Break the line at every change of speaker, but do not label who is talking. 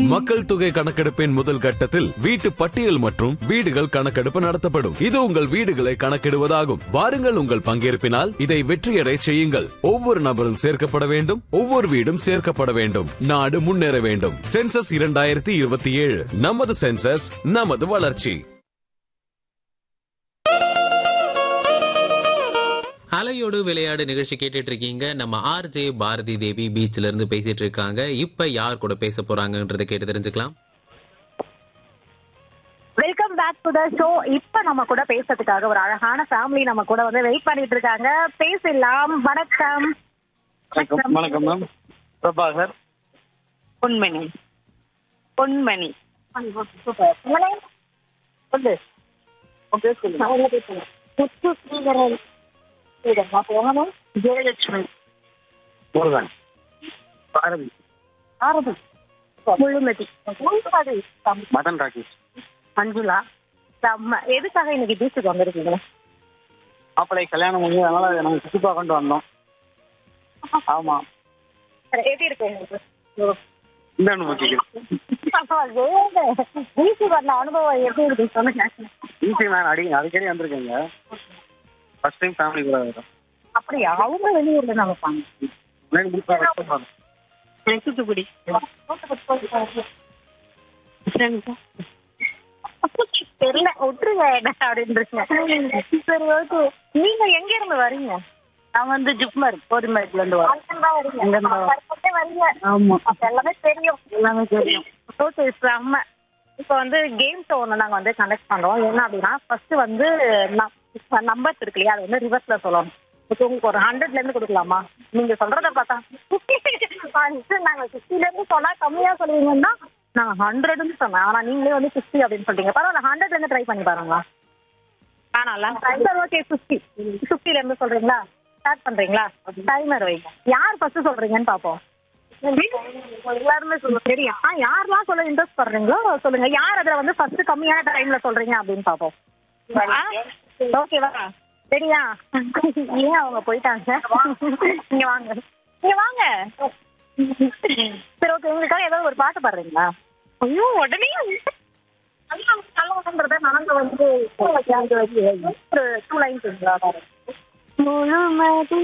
மக்கள் தொகை கணக்கெடுப்பின் முதல் கட்டத்தில் வீட்டு பட்டியல் மற்றும் வீடுகள் கணக்கெடுப்பு நடத்தப்படும் இது உங்கள் வீடுகளை கணக்கிடுவதாகும் வாருங்கள் உங்கள் பங்கேற்பினால் இதை வெற்றியடை செய்யுங்கள் ஒவ்வொரு நபரும் சேர்க்கப்பட வேண்டும் ஒவ்வொரு வீடும் சேர்க்கப்பட வேண்டும் நாடு முன்னேற வேண்டும் சென்சஸ் இரண்டாயிரத்தி இருபத்தி ஏழு நமது சென்சஸ் நமது வளர்ச்சி
அலையோடு விளையாடு நிகழ்ச்சி கேட்டுட்டு இருக்கீங்க நம்ம ஆர் ஜே பாரதி தேவி பீச்ல இருந்து பேசிட்டு இருக்காங்க இப்ப யார் கூட பேச போறாங்கன்றதை கேட்டு தெரிஞ்சுக்கலாம்
welcome back to the show இப்ப நம்ம கூட பேசுறதுக்காக ஒரு அழகான ஃபேமிலி நம்ம கூட வந்து வெயிட் பண்ணிட்டு இருக்காங்க பேசலாம் வணக்கம்
வணக்கம் வணக்கம் மேம் பிரபாகர் பொன்மணி பொன்மணி
சூப்பர் உங்களே சொல்லு உங்க பேர் சொல்லுங்க. அவங்க பேர் சொல்லுங்க. முத்து ஸ்ரீதரன் ஸ்ரீதரன் அப்போ உங்க name?
ஜெயலட்சுமி முருகன் பாரதி
ஆரதி முழுமதி முழுமதி செம்ம.
மதன் ராகேஷ்
மஞ்சுளா செம்ம எதுக்காக இன்னைக்கு பீச்சுக்கு வந்திருக்கீங்க
மாப்பிள்ளை கல்யாணம் பண்ணி அதனால நாங்கள் சுற்றி பார்க்கட்டு வந்தோம் ஆமா
சரி, எப்படி இருக்கு உங்களுக்கு
இந்த அனுபவம் கேட்குது
பீச்சுக்கு வந்த அனுபவம் எப்படி இருக்கு சொல்லுங்க
ஈஸி நான் அடி அடிக்கடி வந்திருக்கேங்க ஃபர்ஸ்ட் டைம் ஃபேமிலி கூட வரோம்
அப்படியா அவங்க வெளியூர்ல நினைப்பாங்க
எனக்கு பிடிச்ச கஷ்டப்படும்
தூத்துக்குடி தெரியல விட்டுருங்க என்ன அப்படின்றீங்க சரி ஓகே நீங்க எங்க இருந்து வரீங்க
நான் வந்து ஜிப்மர் போரிமேட்ல இருந்து வரேன்
இங்க இருந்து வரீங்க ஆமா அப்ப எல்லாமே தெரியும் எல்லாமே தெரியும் ஓகே செம்ம இப்போ வந்து கேம்ஸ் ஒன்று நாங்கள் வந்து கண்டக்ட் பண்ணுறோம் என்ன அப்படின்னா ஃபர்ஸ்ட் வந்து நம்பர்ஸ் இருக்கு இல்லையா அது வந்து ரிவர்ஸ்ல சொல்லணும் இப்போ உங்களுக்கு ஒரு ஹண்ட்ரட்ல இருந்து கொடுக்கலாமா நீங்க சொல்றத பார்த்தா நாங்கள் சிக்ஸ்டில இருந்து சொன்னா கம்மியா சொல்லுவீங்கன்னா நான் ஹண்ட்ரட்னு சொன்னேன் ஆனா நீங்களே வந்து சிக்ஸ்டி அப்படின்னு சொல்றீங்க பரவாயில்ல ஹண்ட்ரட்ல இருந்து ட்ரை பண்ணி பாருங்களா வேணாம்ல சரி ஓகே ஃபிஃப்டி ஃபிஃப்டில இருந்து சொல்றீங்களா ஸ்டார்ட் பண்றீங்களா டைமர் வைங்க யார் ஃபர்ஸ்ட் சொல்றீங்கன்னு பாப்போம் எல்லாருமே சொல்லுங்க சரியா ஆ யாரெல்லாம் சொல்ல இன்ட்ரெஸ்ட் பண்றீங்களோ சொல்லுங்க யார் அதுல வந்து ஃபர்ஸ்ட் கம்மியான டைம்ல சொல்றீங்க அப்படின்னு பாப்போம் ஓகேவா சரியா ஏன் அவங்க போயிட்டாங்க இங்க வாங்க இங்க வாங்க சரி ஓகே உங்களுக்காக ஏதாவது ஒரு பாட்டு பாடுறீங்களா ஐயோ உடனே நல்லவன்றத நாங்க வந்து ஒரு டூ லைன்ஸ் முழுமதி